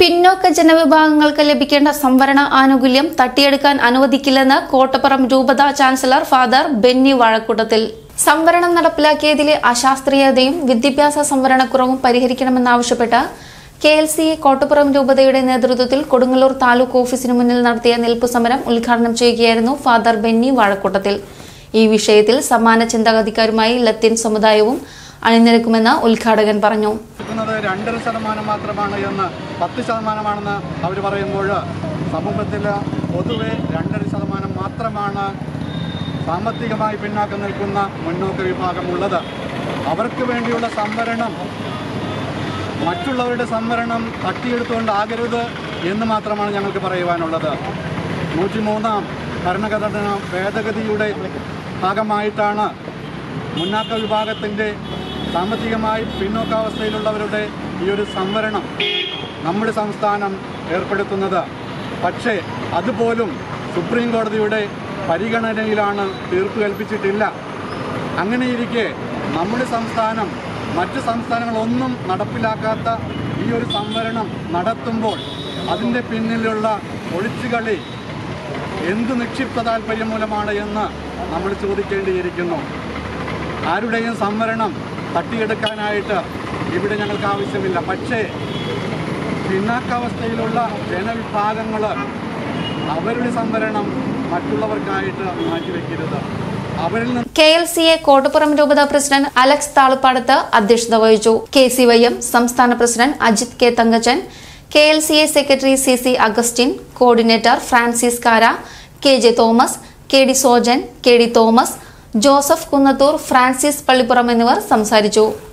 പിന്നോക്ക ജനവിഭാഗങ്ങൾക്ക് ലഭിക്കേണ്ട സംവരണ ആനുകൂല്യം തട്ടിയെടുക്കാൻ അനുവദിക്കില്ലെന്ന് കോട്ടപ്പുറം രൂപത ചാൻസലർ ഫാദർ ബെന്നി വാഴക്കൂട്ടത്തിൽ സംവരണം നടപ്പിലാക്കിയതിലെ അശാസ്ത്രീയതയും വിദ്യാഭ്യാസ സംവരണക്കുറവും പരിഹരിക്കണമെന്നാവശ്യപ്പെട്ട് K L C A Kottappuram രൂപതയുടെ നേതൃത്വത്തിൽ കൊടുങ്ങല്ലൂർ താലൂക്ക് ഓഫീസിന് മുന്നിൽ നടത്തിയ നിൽപ്പു സമരം ഉദ്ഘാടനം ചെയ്യുകയായിരുന്നു ഫാദർ ബെന്നി വാഴക്കൂട്ടത്തിൽ ഈ വിഷയത്തിൽ സമാന ചിന്താഗതിക്കാരുമായി ലത്തീൻ സമുദായവും അണിനിരക്കുമെന്ന് ഉദ്ഘാടകൻ പറഞ്ഞു കിട്ടുന്നത് രണ്ടര ശതമാനം മാത്രമാണ് എന്ന് പത്ത് ശതമാനമാണെന്ന് അവർ പറയുമ്പോൾ സമൂഹത്തിൽ പൊതുവെ രണ്ടര ശതമാനം മാത്രമാണ് സാമ്പത്തികമായി പിന്നാക്കം നിൽക്കുന്ന മുന്നോക്ക വിഭാഗമുള്ളത് അവർക്ക് വേണ്ടിയുള്ള സംവരണം മറ്റുള്ളവരുടെ സംവരണം തട്ടിയെടുത്തുകൊണ്ടാകരുത് എന്ന് മാത്രമാണ് ഞങ്ങൾക്ക് പറയുവാനുള്ളത് നൂറ്റിമൂന്നാം ഭരണഘടന ഭേദഗതിയുടെ ഭാഗമായിട്ടാണ് മുന്നാക്ക വിഭാഗത്തിൻ്റെ സാമ്പത്തികമായി പിന്നോക്കാവസ്ഥയിലുള്ളവരുടെ ഈ ഒരു സംവരണം നമ്മുടെ സംസ്ഥാനം ഏർപ്പെടുത്തുന്നത് പക്ഷേ അതുപോലും സുപ്രീം കോടതിയുടെ പരിഗണനയിലാണ് തീർപ്പ് കൽപ്പിച്ചിട്ടില്ല അങ്ങനെയിരിക്കെ നമ്മുടെ സംസ്ഥാനം മറ്റ് സംസ്ഥാനങ്ങളൊന്നും നടപ്പിലാക്കാത്ത ഈ ഒരു സംവരണം നടത്തുമ്പോൾ അതിൻ്റെ പിന്നിലുള്ള ഒളിച്ചുകളി എന്ത് നിക്ഷിപ്ത താല്പര്യം മൂലമാണ് എന്ന് നമ്മൾ ചോദിക്കേണ്ടിയിരിക്കുന്നു ആരുടെയും സംവരണം തട്ടിയെടുക്കാനായിട്ട് ഇവിടെ ഞങ്ങൾക്ക് ആവശ്യമില്ല പക്ഷേ പിന്നാക്കാവസ്ഥയിലുള്ള ജനവിഭാഗങ്ങൾ അവരുടെ സംവരണം മറ്റുള്ളവർക്കായിട്ട് മാറ്റിവെക്കരുത് അവരിൽ നിന്ന് K L C A Kottappuram രൂപത പ്രസിഡന്റ് അലക്സ് താളുപ്പാടത്ത് അധ്യക്ഷത വഹിച്ചു കെ സി വൈ എം സംസ്ഥാന president Ajith K Thankachan K L C A secretary C C Augustine coordinator Francis Kara K J Thomas K D Sojan K D Thomas Joseph Kunnathur Francis Pallippuram എന്നിവർ സംസാരിച്ചു